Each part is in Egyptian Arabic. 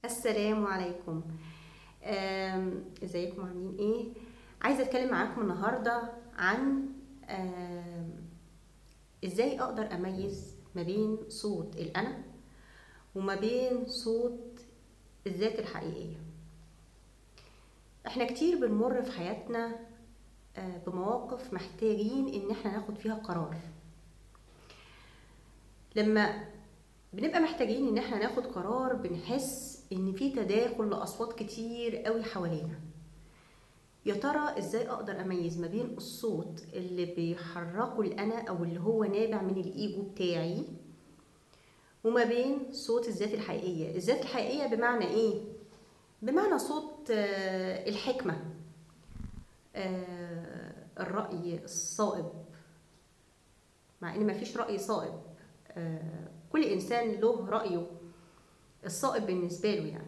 السلام عليكم آم، ازيكم عاملين ايه عايزه اتكلم معاكم النهارده عن آم، ازاي اقدر اميز ما بين صوت الانا وما بين صوت الذات الحقيقيه احنا كتير بنمر في حياتنا آه، بمواقف محتاجين ان احنا ناخد فيها قرار لما بنبقى محتاجين ان احنا ناخد قرار بنحس ان في تداخل لاصوات كتير قوي حوالينا يا ترى ازاي اقدر اميز ما بين الصوت اللي بيحركه الانا او اللي هو نابع من الايجو بتاعي وما بين صوت الذات الحقيقيه الذات الحقيقيه بمعنى ايه بمعنى صوت آه، الحكمه آه، الراي الصائب مع ان مفيش راي صائب آه، كل انسان له رايه الصائب بالنسبه له يعني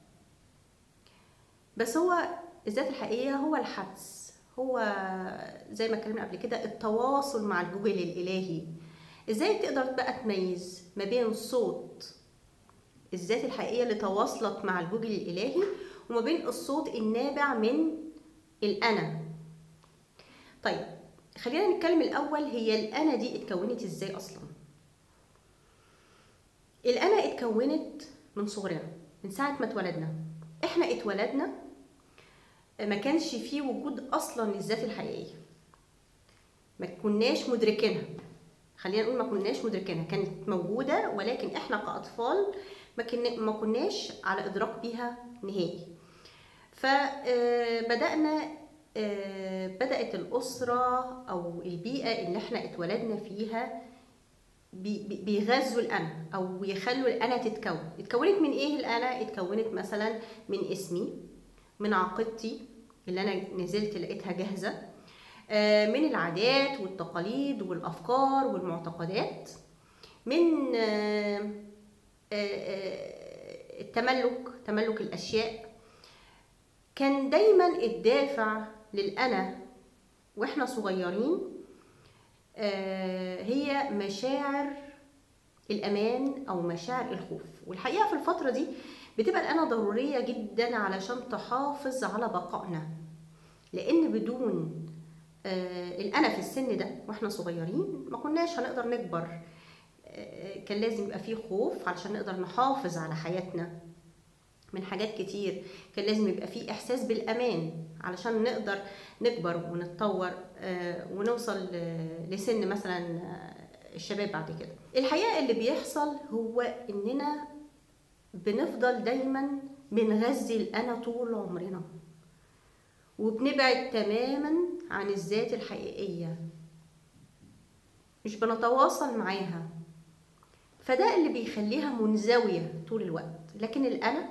بس هو الذات الحقيقيه هو الحدس هو زي ما اتكلمنا قبل كده التواصل مع الجوجل الالهي ازاي تقدر بقى تميز ما بين صوت الذات الحقيقيه اللي تواصلت مع الجوجل الالهي وما بين الصوت النابع من الانا طيب خلينا نتكلم الاول هي الانا دي اتكونت ازاي اصلا الانا اتكونت من صغرنا من ساعه ما اتولدنا احنا اتولدنا ما كانش فيه وجود اصلا للذات الحقيقيه ما كناش مدركينها خلينا نقول ما كناش مدركينها كانت موجوده ولكن احنا كاطفال ما كنا ما كناش على ادراك بيها نهائي فبدانا بدات الاسره او البيئه اللي احنا اتولدنا فيها بي- بي- بيغذوا الانا او يخلوا الانا تتكون اتكونت من ايه الانا اتكونت مثلا من اسمي من عقيدتي اللي انا نزلت لقيتها جاهزه آه، من العادات والتقاليد والافكار والمعتقدات من آه، آه، آه، التملك تملك الاشياء كان دايما الدافع للانا واحنا صغيرين آه، هي مشاعر الامان او مشاعر الخوف والحقيقه في الفتره دي بتبقى الانا ضروريه جدا علشان تحافظ على بقائنا لان بدون آه، الانا في السن ده واحنا صغيرين ما كناش هنقدر نكبر آه، كان لازم يبقى فيه خوف علشان نقدر نحافظ على حياتنا من حاجات كتير كان لازم يبقى فيه احساس بالامان علشان نقدر نكبر ونتطور آه، ونوصل آه، لسن مثلا آه، الشباب بعد كده الحقيقه اللي بيحصل هو اننا بنفضل دايما بنغذي الانا طول عمرنا وبنبعد تماما عن الذات الحقيقيه مش بنتواصل معاها فده اللي بيخليها منزويه طول الوقت لكن الانا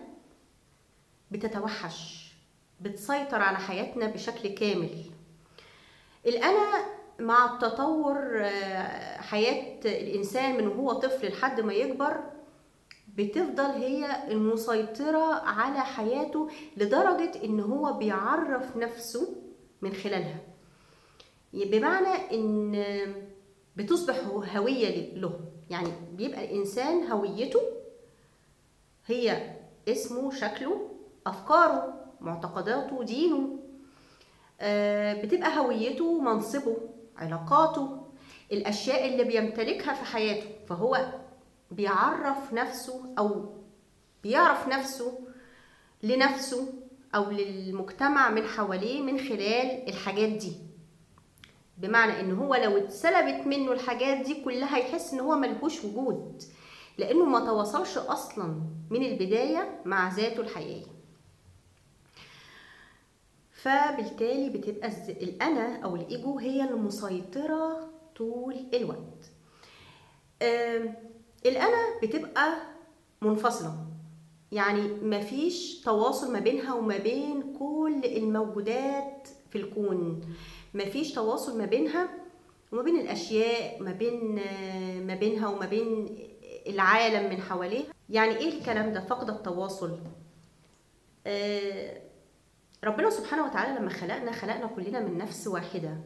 بتتوحش بتسيطر على حياتنا بشكل كامل الأنا مع التطور آه، حياة الإنسان من وهو طفل لحد ما يكبر بتفضل هي المسيطرة على حياته لدرجة إن هو بيعرف نفسه من خلالها بمعنى إن بتصبح هو هوية له يعني بيبقى الإنسان هويته هي اسمه شكله أفكاره معتقداته دينه آه، بتبقى هويته منصبه علاقاته الأشياء اللي بيمتلكها في حياته فهو بيعرف نفسه أو بيعرف نفسه لنفسه أو للمجتمع من حواليه من خلال الحاجات دي بمعنى ان هو لو اتسلبت منه الحاجات دي كلها يحس ان هو ملهوش وجود لانه ما تواصلش اصلا من البدايه مع ذاته الحقيقيه فبالتالي بتبقى الز- الانا او الايجو هي المسيطره طول الوقت آم، الانا بتبقى منفصله يعني مفيش تواصل ما بينها وما بين كل الموجودات في الكون مفيش تواصل ما بينها وما بين الاشياء ما بين ما بينها وما بين العالم من حواليها يعني ايه الكلام ده فقد التواصل آه، ربنا سبحانه وتعالى لما خلقنا خلقنا كلنا من نفس واحده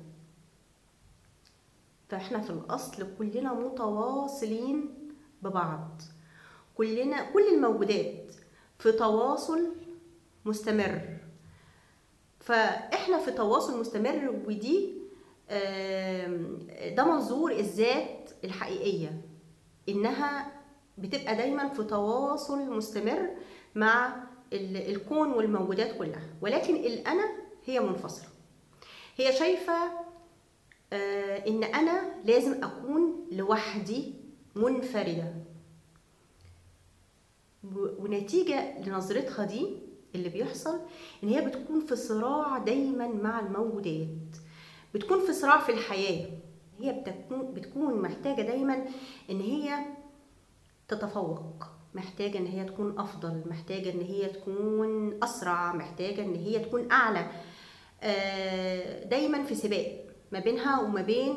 فاحنا في الاصل كلنا متواصلين ببعض كلنا كل الموجودات في تواصل مستمر فاحنا في تواصل مستمر ودي آم، ده منظور الذات الحقيقيه انها بتبقى دايما في تواصل مستمر مع ال- الكون والموجودات كلها ولكن الانا هي منفصله هي شايفه آه، ان انا لازم اكون لوحدي منفرده و- ونتيجه لنظرتها دي اللي بيحصل ان هي بتكون في صراع دايما مع الموجودات بتكون في صراع في الحياه هي بتكون بتكون محتاجه دايما ان هي تتفوق محتاجة ان هي تكون افضل محتاجة ان هي تكون اسرع محتاجة ان هي تكون اعلى آه، دايما في سباق ما بينها وما بين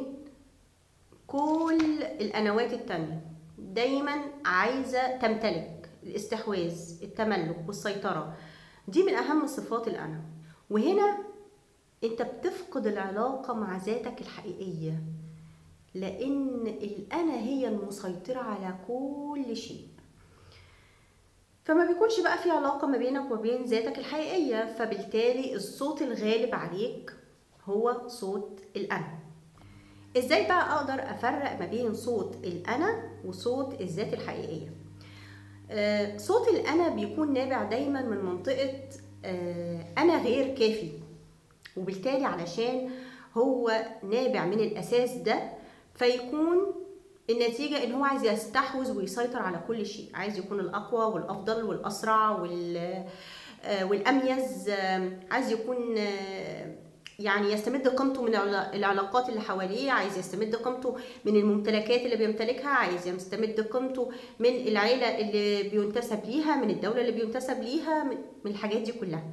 كل الانوات التانية دايما عايزة تمتلك الاستحواذ التملك والسيطرة دي من اهم صفات الانا وهنا انت بتفقد العلاقة مع ذاتك الحقيقية لان الانا هي المسيطرة على كل شيء فما بيكونش بقى في علاقة ما بينك وبين ذاتك الحقيقية فبالتالي الصوت الغالب عليك هو صوت الأنا ازاي بقى اقدر افرق ما بين صوت الأنا وصوت الذات الحقيقية آه، صوت الأنا بيكون نابع دايما من منطقة آه، أنا غير كافي وبالتالي علشان هو نابع من الأساس ده فيكون النتيجة إن هو عايز يستحوذ ويسيطر على كل شيء عايز يكون الأقوى والأفضل والأسرع وال آه، والأميز آه، عايز يكون آه، يعني يستمد قيمته من العلا- العلاقات اللي حواليه عايز يستمد قيمته من الممتلكات اللي بيمتلكها عايز يستمد قيمته من العيلة اللي بينتسب ليها من الدولة اللي بينتسب ليها من من الحاجات دي كلها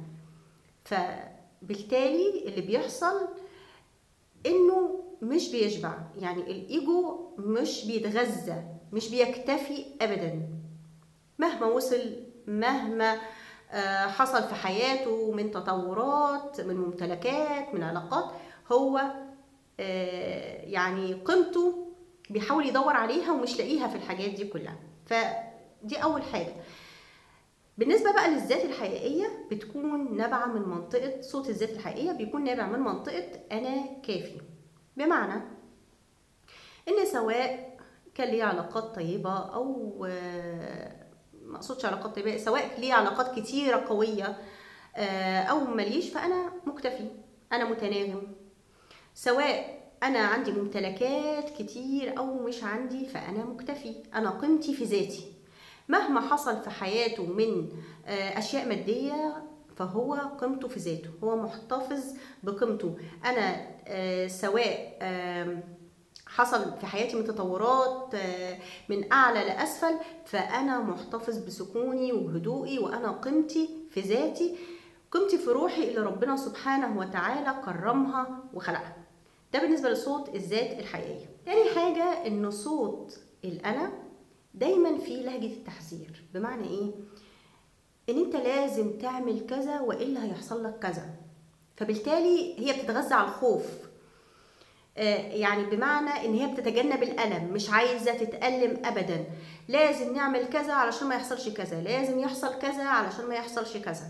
فبالتالي اللي بيحصل انه مش بيشبع يعني الايجو مش بيتغذى مش بيكتفي ابدا مهما وصل مهما آه، حصل في حياته من تطورات من ممتلكات من علاقات هو آه، يعني قيمته بيحاول يدور عليها ومش لاقيها في الحاجات دي كلها فدي اول حاجه بالنسبة بقى للذات الحقيقية بتكون نابعة من منطقة صوت الذات الحقيقية بيكون نابع من منطقة أنا كافي بمعنى إن سواء كان ليه علاقات طيبة أو آه، ما أقصدش علاقات طيبة سواء ليه علاقات كتيرة قوية آه، أو مليش فأنا مكتفي أنا متناغم سواء أنا عندي ممتلكات كتير أو مش عندي فأنا مكتفي أنا قيمتي في ذاتي مهما حصل في حياته من آه، اشياء ماديه فهو قيمته في ذاته هو محتفظ بقيمته انا آه، سواء آم، حصل في حياتي من تطورات آه، من اعلى لاسفل فانا محتفظ بسكوني وهدوئي وانا قيمتي في ذاتي قيمتي في روحي اللي ربنا سبحانه وتعالى كرمها وخلقها ده بالنسبه لصوت الذات الحقيقيه تاني حاجه ان صوت الانا دايما في لهجة التحذير بمعنى ايه ان انت لازم تعمل كذا والا هيحصل لك كذا فبالتالي هي بتتغذى على الخوف آه، يعني بمعنى ان هي بتتجنب الالم مش عايزه تتالم ابدا لازم نعمل كذا علشان ما يحصلش كذا لازم يحصل كذا علشان ما يحصلش كذا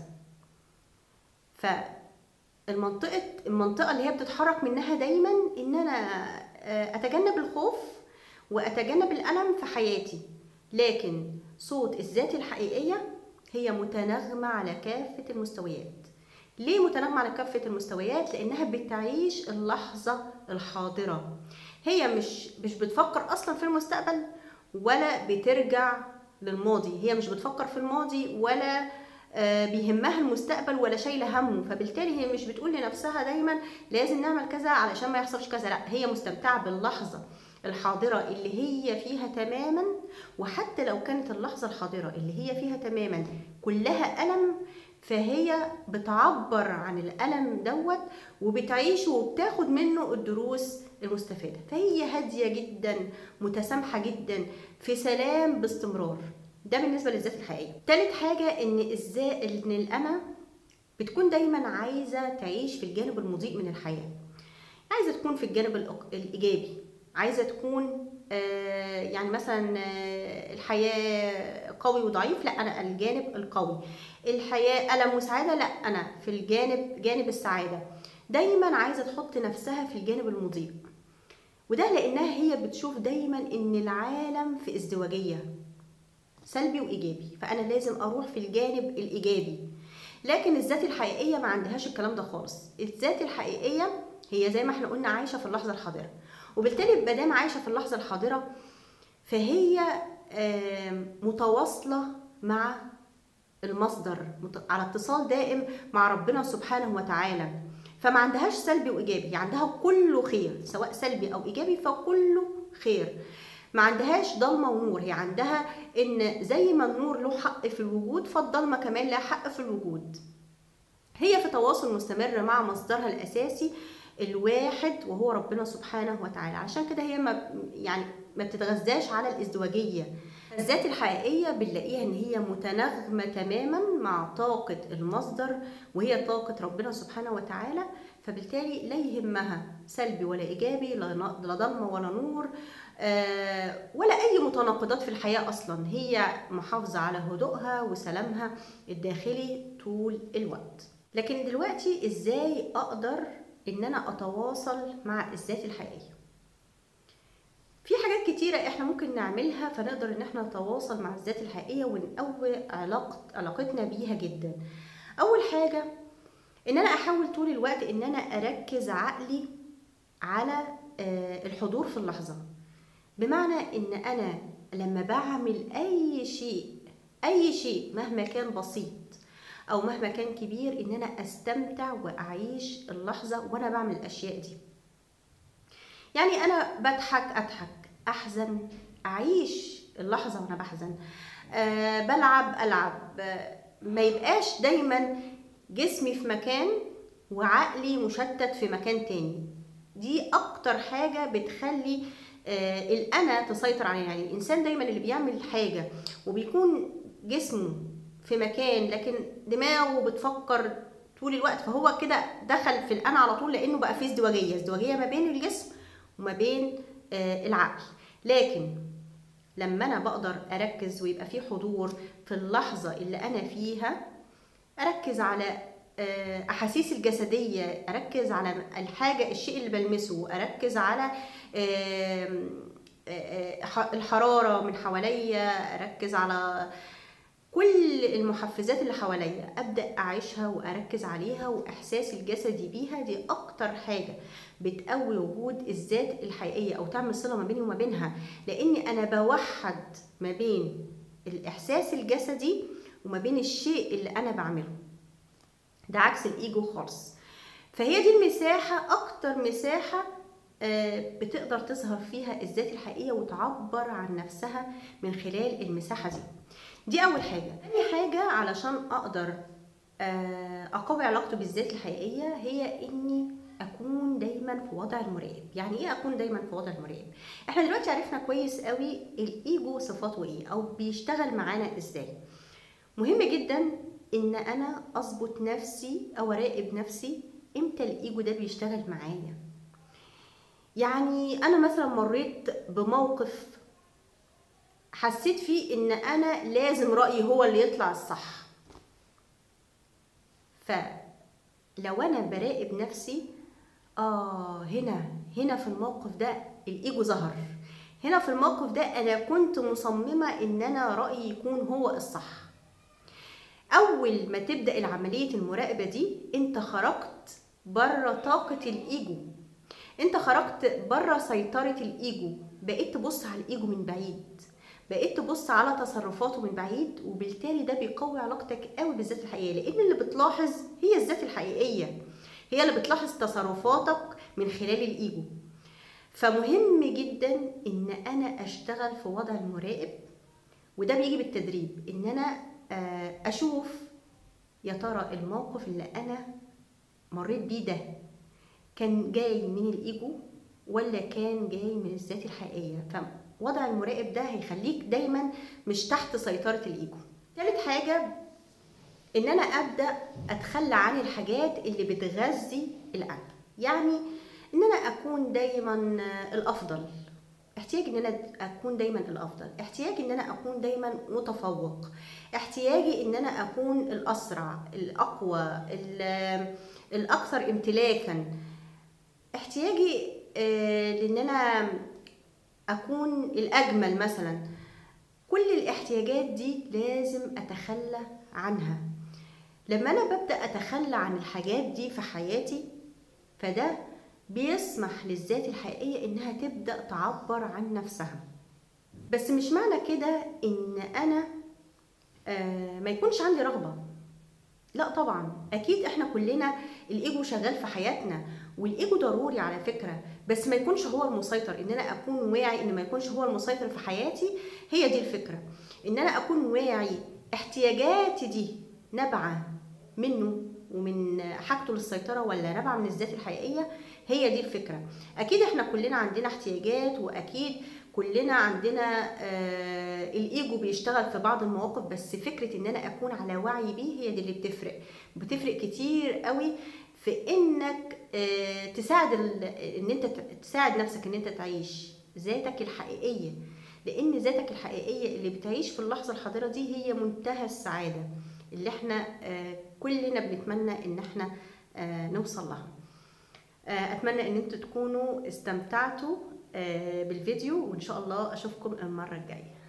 فالمنطقه المنطقه اللي هي بتتحرك منها دايما ان انا آه، اتجنب الخوف واتجنب الالم في حياتي لكن صوت الذات الحقيقيه هي متناغمه على كافه المستويات ليه متناغمه على كافه المستويات لانها بتعيش اللحظه الحاضره هي مش مش بتفكر اصلا في المستقبل ولا بترجع للماضي هي مش بتفكر في الماضي ولا آه، بيهمها المستقبل ولا شايله همه فبالتالي هي مش بتقول لنفسها دايما لازم نعمل كذا علشان ما يحصلش كذا لا هي مستمتعه باللحظه الحاضره اللي هي فيها تماما وحتى لو كانت اللحظه الحاضره اللي هي فيها تماما كلها الم فهي بتعبر عن الالم دوت وبتعيشه وبتاخد منه الدروس المستفاده فهي هاديه جدا متسامحه جدا في سلام باستمرار ده بالنسبه للذات الحقيقيه تالت حاجه ان ازاي ان الانا بتكون دايما عايزه تعيش في الجانب المضيء من الحياه عايزه تكون في الجانب الإق- الايجابي عايزه تكون آه، يعني مثلا آه، الحياه قوي وضعيف لا انا الجانب القوي الحياه الم وسعاده لا انا في الجانب جانب السعاده دايما عايزه تحط نفسها في الجانب المضيء وده لانها هي بتشوف دايما ان العالم في ازدواجيه سلبي وايجابي فانا لازم اروح في الجانب الايجابي لكن الذات الحقيقيه ما عندهاش الكلام ده خالص الذات الحقيقيه هي زي ما احنا قلنا عايشه في اللحظه الحاضره وبالتالي ما دام عايشه في اللحظه الحاضره فهي آم، متواصله مع المصدر مت- على اتصال دائم مع ربنا سبحانه وتعالى فما عندهاش سلبي وايجابي عندها كله خير سواء سلبي او ايجابي فكله خير ما عندهاش ضلمه ونور هي عندها ان زي ما النور له حق في الوجود فالضلمه كمان لها حق في الوجود هي في تواصل مستمر مع مصدرها الاساسي الواحد وهو ربنا سبحانه وتعالى عشان كده هي ما يعني ما بتتغذاش على الازدواجيه الذات الحقيقيه بنلاقيها ان هي متناغمه تماما مع طاقه المصدر وهي طاقه ربنا سبحانه وتعالى فبالتالي لا يهمها سلبي ولا ايجابي لا ن- لا ضلمه ولا نور آه، ولا اي متناقضات في الحياه اصلا هي محافظه على هدوءها وسلامها الداخلي طول الوقت لكن دلوقتي ازاي اقدر ان انا اتواصل مع الذات الحقيقيه في حاجات كتيرة احنا ممكن نعملها فنقدر ان احنا نتواصل مع الذات الحقيقية ونقوي علاقة علاقتنا بيها جدا اول حاجة ان انا احاول طول الوقت ان انا اركز عقلي على آه، الحضور في اللحظة بمعنى ان انا لما بعمل اي شيء اي شيء مهما كان بسيط او مهما كان كبير ان انا استمتع واعيش اللحظة وانا بعمل الاشياء دي يعني انا بضحك اضحك احزن اعيش اللحظه وانا بحزن أه بلعب العب أه ما يبقاش دايما جسمي في مكان وعقلي مشتت في مكان تاني دي اكتر حاجه بتخلي آه الانا تسيطر علينا يعني الانسان دايما اللي بيعمل حاجه وبيكون جسمه في مكان لكن دماغه بتفكر طول الوقت فهو كده دخل في الانا على طول لانه بقى في ازدواجيه ازدواجيه ما بين الجسم وما بين آه العقل لكن لما انا بقدر اركز ويبقى في حضور في اللحظه اللي انا فيها اركز على آه، احاسيسي الجسديه اركز على الحاجه الشيء اللي بلمسه اركز على آم، آه، آه، الحراره من حواليا اركز على كل المحفزات اللي حواليا ابدا اعيشها واركز عليها واحساسي الجسدي بيها دي اكتر حاجه بتقوي وجود الذات الحقيقيه او تعمل صله ما بيني وما بينها لاني انا بوحد ما بين الاحساس الجسدي وما بين الشيء اللي انا بعمله ده عكس الايجو خالص فهي دي المساحه اكتر مساحه آه، بتقدر تظهر فيها الذات الحقيقيه وتعبر عن نفسها من خلال المساحه دي دي اول حاجه تاني حاجه علشان اقدر آه، اقوي علاقتي بالذات الحقيقيه هي اني اكون دايما في وضع المراقب يعني ايه اكون دايما في وضع المراقب احنا دلوقتي عرفنا كويس قوي الايجو صفاته ايه او بيشتغل معانا ازاي مهم جدا ان انا اظبط نفسي او اراقب نفسي امتى الايجو ده بيشتغل معايا يعني انا مثلا مريت بموقف حسيت فيه ان انا لازم رايي هو اللي يطلع الصح فلو انا براقب نفسي اه هنا هنا في الموقف ده الايجو ظهر هنا في الموقف ده انا كنت مصممه ان انا رايي يكون هو الصح اول ما تبدا العمليه المراقبه دي انت خرجت بره طاقه الايجو انت خرجت بره سيطره الايجو بقيت تبص على الايجو من بعيد بقيت تبص على تصرفاته من بعيد وبالتالي ده بيقوي علاقتك قوي بالذات الحقيقيه لان اللي بتلاحظ هي الذات الحقيقيه هي اللي بتلاحظ تصرفاتك من خلال الايجو فمهم جدا ان انا اشتغل في وضع المراقب وده بيجي بالتدريب ان انا آه، اشوف يا ترى الموقف اللي انا مريت بيه ده كان جاي من الايجو ولا كان جاي من الذات الحقيقيه فوضع المراقب ده هيخليك دايما مش تحت سيطره الايجو تالت حاجه ان انا ابدا اتخلى عن الحاجات اللي بتغذي الانا يعني ان انا اكون دايما الافضل احتياج ان انا اكون دايما الافضل احتياج ان انا اكون دايما متفوق احتياجي ان انا اكون الاسرع الاقوى ال- الاكثر امتلاكا احتياجي آه، لان انا اكون الاجمل مثلا كل الاحتياجات دي لازم اتخلى عنها لما انا ببدا اتخلى عن الحاجات دي في حياتي فده بيسمح للذات الحقيقيه انها تبدا تعبر عن نفسها بس مش معنى كده ان انا آه، ما يكونش عندي رغبه لا طبعا اكيد احنا كلنا الايجو شغال في حياتنا والايجو ضروري على فكره بس ما يكونش هو المسيطر ان انا اكون واعي ان ما يكونش هو المسيطر في حياتي هي دي الفكره ان انا اكون واعي احتياجاتي دي نابعه منه ومن حاجته للسيطره ولا نابعه من الذات الحقيقيه هي دي الفكره اكيد احنا كلنا عندنا احتياجات واكيد كلنا عندنا آه الايجو بيشتغل في بعض المواقف بس فكره ان انا اكون على وعي بيه هي دي اللي بتفرق بتفرق كتير قوي في انك آه تساعد ال- ان انت ت- تساعد نفسك ان انت تعيش ذاتك الحقيقيه لان ذاتك الحقيقيه اللي بتعيش في اللحظه الحاضره دي هي منتهى السعاده اللي احنا آه كلنا بنتمنى ان احنا آه نوصل لها آه، اتمنى ان انتوا تكونوا استمتعتوا آه، بالفيديو وان شاء الله اشوفكم المره الجايه